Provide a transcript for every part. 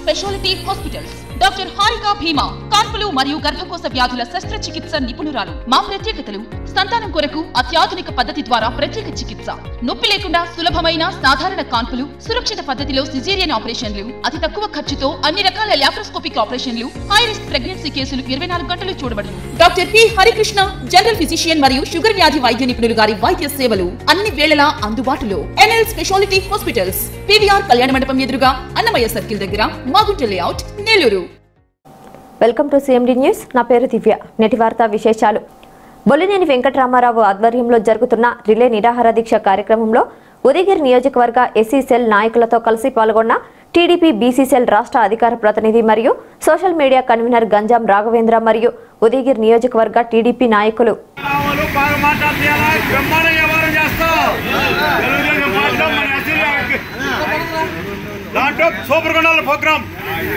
speciality hospitals doctor Harika భీమా కాన్పులు మరియు గర్భకోశ వ్యాధుల శస్త్రచికిత్స నిపుణురాలు మా ప్రత్యేకతలు సంతానం కొరకు అత్యాధునిక పద్ధతి ద్వారా ప్రత్యేక చికిత్స నొప్పి లేకుండా సులభమైన సాధారణ కాన్పులు సురక్షిత పద్ధతిలో సిజేరియన్ ఆపరేషన్లు అతి తక్కువ ఖర్చుతో అన్ని రకాల లాప్రోస్కోపిక్ ఆపరేషన్లు హై రిస్క్ ప్రెగ్నెన్సీ కేసులు ఇరవై నాలుగు గంటలు చూడబడును doctor P Harikrishna general physician మరియు షుగర్ వ్యాధి వైద్య నిపుణులు గారి వైద్య సేవలు అన్ని వేళలా అందుబాటులో ఎన్ఎల్ స్పెషాలిటీ హాస్పిటల్స్ పివిఆర్ కళ్యాణ మండపం ఎదురుగా అన్నమయ్య సర్కిల్ దగ్గర Magunta layout Nellore welcome to CMD news నా పేరు దివ్య నేటి వార్తా విశేషాలు బొల్లినేని వెంకటరామారావు ఆధ్వర్యంలో జరుగుతున్న రిలే నిరాహార దీక్ష కార్యక్రమంలో ఉదయగిరి నియోజకవర్గ ఎస్సీ సెల్ నాయకులతో కలిసి పాల్గొన్న టీడీపీ బీసీ సెల్ రాష్ట్ర అధికార ప్రతినిధి మరియు social media convener Ganjam Raghavendra మరియు ఉదయగిరి నియోజకవర్గ టీడీపీ నాయకులు వాళ్ళు బాగా మాట్లాడియాలా బ్రహ్మాండ వ్యవహారం చేస్తాం తెలుగుదేశం పార్టీలో మన అసలు దాంట్లో సూపర్ కొండాల ప్రోగ్రామ్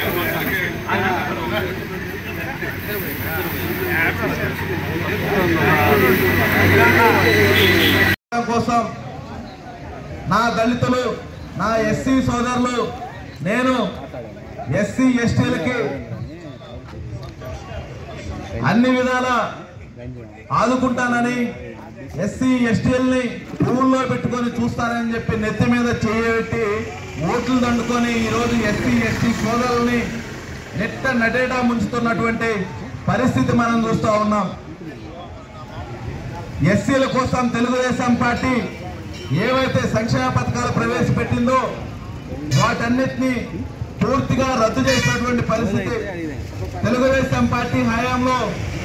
కోసం నా దళితులు నా ఎస్సీ సోదరులు నేను ఎస్సీ ఎస్టీలకి అన్ని విధాల ఆదుకుంటానని ఎస్సీ ఎస్టీలని పువ్వుల్లో పెట్టుకొని చూస్తానని చెప్పి నెత్తి మీద చేయబెట్టి ఓట్లు దండుకొని ఈరోజు ఎస్సీ ఎస్టీ సోదరుల్ని నెట్ట నటేటా ముంచుతున్నటువంటి పరిస్థితి మనం చూస్తూ ఉన్నాం ఎస్సీల కోసం తెలుగుదేశం పార్టీ ఏవైతే సంక్షేమ పథకాలు ప్రవేశపెట్టిందో వాటన్నిటిని పూర్తిగా రద్దు చేసినటువంటి పరిస్థితి తెలుగుదేశం పార్టీ హయాంలో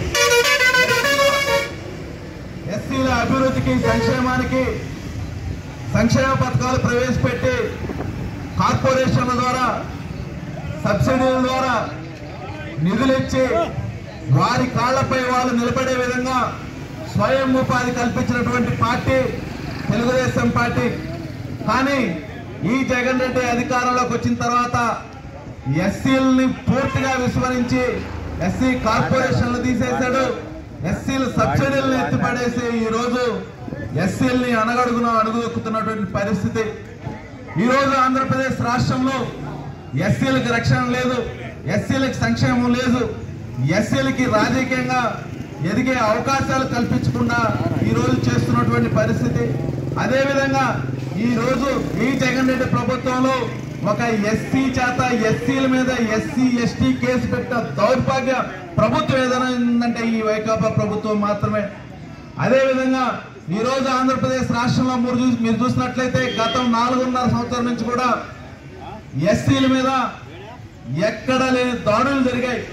ఎస్సీల అభివృద్ధికి సంక్షేమానికి సంక్షేమ పథకాలు ప్రవేశపెట్టి కార్పొరేషన్ల ద్వారా సబ్సిడీల ద్వారా నిధులు ఇచ్చి వారి కాళ్లపై వాళ్ళు నిలబడే విధంగా స్వయం ఉపాధి కల్పించినటువంటి పార్టీ తెలుగుదేశం పార్టీ కానీ ఈ జగన్ రెడ్డి అధికారంలోకి వచ్చిన తర్వాత ఎస్సీలని పూర్తిగా విస్మరించి ఎస్సీ కార్పొరేషన్లు తీసేశాడు ఎస్సీల సబ్సిడీలను ఎత్తిపడేసి ఈ రోజు ఎస్సీలని అనగడుగున అడుగుదొక్కుతున్నటువంటి పరిస్థితి ఈ రోజు ఆంధ్రప్రదేశ్ రాష్ట్రంలో ఎస్సీలకు రక్షణ లేదు ఎస్సీలకు సంక్షేమం లేదు ఎస్సీలకి రాజకీయంగా ఎదిగే అవకాశాలు కల్పించకుండా ఈ రోజు చేస్తున్నటువంటి పరిస్థితి అదేవిధంగా ఈ రోజు ఈ జగన్ రెడ్డి ప్రభుత్వంలో ఒక ఎస్సీ చేత ఎస్సీల మీద ఎస్సీ ఎస్టీ కేసు పెట్టిన దౌర్భాగ్య ప్రభుత్వం ఏదైనా ఉందంటే ఈ వైకాపా ప్రభుత్వం మాత్రమే అదేవిధంగా ఈ రోజు ఆంధ్రప్రదేశ్ రాష్ట్రంలో మీరు చూ- మీరు చూసినట్లయితే గతం నాలుగున్నర సంవత్సరం నుంచి కూడా ఎస్సీల మీద ఎక్కడ లేని దాడులు జరిగాయి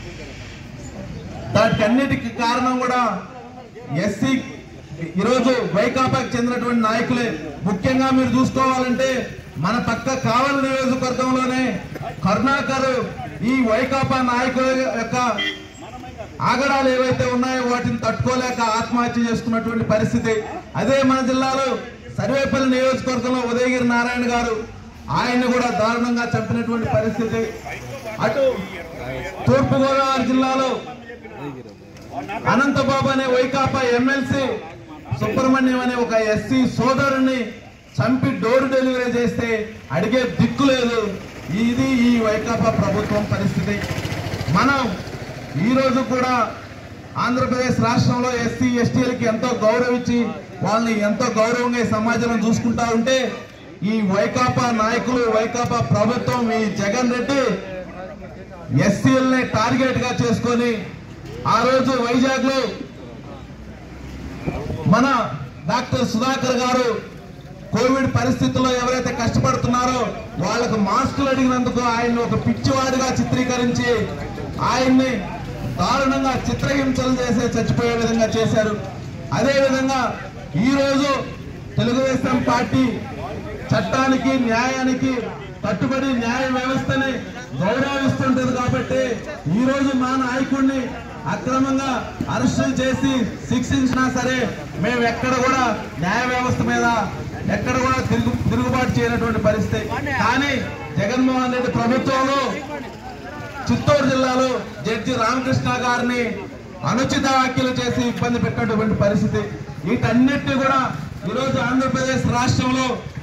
దానికి అన్నిటికీ కారణం కూడా ఎస్సీ ఈరోజు వైకాపాకి చెందినటువంటి నాయకులే ముఖ్యంగా మీరు చూసుకోవాలంటే మన పక్క కావలి నియోజకవర్గంలోనే కరుణాకర్ ఈ వైకాపా నాయకుల యొక్క ఆగడాలు ఏవైతే ఉన్నాయో వాటిని తట్టుకోలేక ఆత్మహత్య చేసుకున్నటువంటి పరిస్థితి అదే మన జిల్లాలో సర్వేపల్లి నియోజకవర్గంలో ఉదయగిరి నారాయణ గారు ఆయన్ని కూడా దారుణంగా చంపినటువంటి పరిస్థితి అటు తూర్పుగోదావరి జిల్లాలో అనంతబాబు అనే వైకాపా ఎమ్మెల్సీ సుబ్రహ్మణ్యం అనే ఒక ఎస్సీ సోదరుని చంపి డోర్ డెలివరీ చేస్తే అడిగే దిక్కు లేదు ఇది ఈ వైకాపా ప్రభుత్వం పరిస్థితి మనం ఈ రోజు కూడా ఆంధ్రప్రదేశ్ రాష్ట్రంలో ఎస్సీ ఎస్టీలకి ఎంతో గౌరవించి వాళ్ళని ఎంతో గౌరవంగా ఈ సమాజంలో చూసుకుంటా ఉంటే ఈ వైకాపా నాయకులు వైకాపా ప్రభుత్వం ఈ జగన్ రెడ్డి ఎస్సీలని టార్గెట్ గా చేసుకొని ఆ రోజు వైజాగ్ లో మన డాక్టర్ సుధాకర్ గారు కోవిడ్ పరిస్థితుల్లో ఎవరైతే కష్టపడుతున్నారో వాళ్ళకు మాస్కులు అడిగినందుకు ఆయన్ని ఒక పిచ్చివాడిగా చిత్రీకరించి ఆయన్ని దారుణంగా చిత్రహింసలు చేసే చచ్చిపోయే విధంగా చేశారు అదే విధంగా ఈ రోజు తెలుగుదేశం పార్టీ చట్టానికి న్యాయానికి కట్టుబడి న్యాయ వ్యవస్థని గౌరవిస్తుంటది కాబట్టి ఈ రోజు మా నాయకుడిని అక్రమంగా అరెస్టులు చేసి శిక్షించినా సరే మేము ఎక్కడ కూడా న్యాయ వ్యవస్థ మీద ఎక్కడ కూడా తిరుగు తిరుగుబాటు చేయనటువంటి పరిస్థితి కానీ జగన్మోహన్ రెడ్డి ప్రభుత్వంలో చిత్తూరు జిల్లాలో జడ్జి రామకృష్ణ గారిని అనుచిత వ్యాఖ్యలు చేసి ఇబ్బంది పెట్టినటువంటి పరిస్థితి వీటన్నిటిని కూడా ఈరోజు ఆంధ్రప్రదేశ్ రాష్ట్రంలో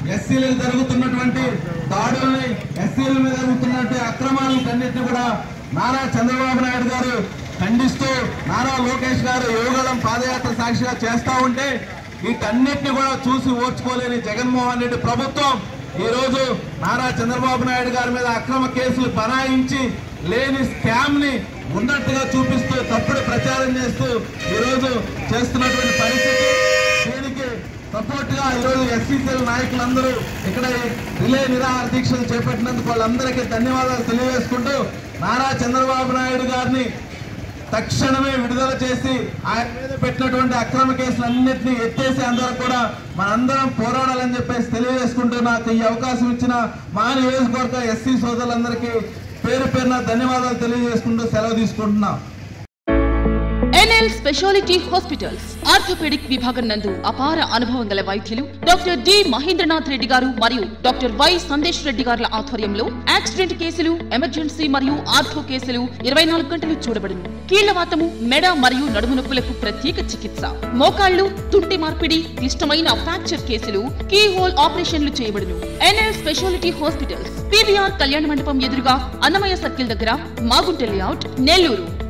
ఎస్సీలకు జరుగుతున్నటువంటి దాడుల్ని ఎస్సీల మీద జరుగుతున్నటువంటి అక్రమాలన్నింటినీ కూడా నారా చంద్రబాబు నాయుడు గారు ఖండిస్తూ నారా లోకేష్ గారు యోగళం పాదయాత్ర సాక్షిగా చేస్తా ఉంటే వీటన్నిటిని కూడా చూసి ఓర్చుకోలేని జగన్మోహన్ రెడ్డి ప్రభుత్వం ఈ రోజు నారా చంద్రబాబు నాయుడు గారి మీద అక్రమ కేసులు బనాయించి లేని స్కామ్ ని ఉన్నట్టుగా చూపిస్తూ తప్పుడు ప్రచారం చేస్తూ ఈ రోజు చేస్తున్నటువంటి పరిస్థితి దీనికి సపోర్ట్ గా ఈరోజు ఎస్సీసీఎల్ నాయకులందరూ ఇక్కడ ఈ రిలే నిరాహార దీక్షలు చేపట్టినందుకు వాళ్ళందరికీ ధన్యవాదాలు తెలియజేసుకుంటూ నారా చంద్రబాబు నాయుడు గారిని తక్షణమే విడుదల చేసి ఆయన మీద పెట్టినటువంటి అక్రమ కేసులన్నింటినీ ఎత్తేసి అందరూ కూడా మనందరం పోరాడాలని చెప్పేసి తెలియజేసుకుంటూ నాకు ఈ అవకాశం ఇచ్చిన మా నియోజకవర్గ ఎస్సీ సోదరులందరికీ పేరు పేరున ధన్యవాదాలు తెలియజేసుకుంటూ సెలవు తీసుకుంటున్నాం ఎన్ఎల్ స్పెషాలిటీ హాస్పిటల్స్ ఆర్థోపెడిక్ విభాగం నందు అపార అనుభవం గల వైద్యులు డాక్టర్ డి మహేంద్రనాథ్ రెడ్డి గారు మరియు డాక్టర్ వై సందేశ్ రెడ్డి గారుల ఆధ్వర్యంలో యాక్సిడెంట్ కేసులు ఎమర్జెన్సీ మరియు ఆర్థో కేసులు ఇరవై నాలుగు గంటలు చూడబడును కీళ్లవాతము మెడ మరియు నడుము నొప్పులకు ప్రత్యేక చికిత్స మోకాళ్లు తుంటి మార్పిడి క్లిష్టమైన ఫ్రాక్చర్ కేసులు కీ హోల్ ఆపరేషన్లు చేయబడును ఎన్ఎల్ స్పెషాలిటీ హాస్పిటల్స్ పీవీఆర్ కళ్యాణ మండపం ఎదురుగా అన్నమయ్య సర్కిల్ దగ్గర మాగుంట లేఅవుట్ నెల్లూరు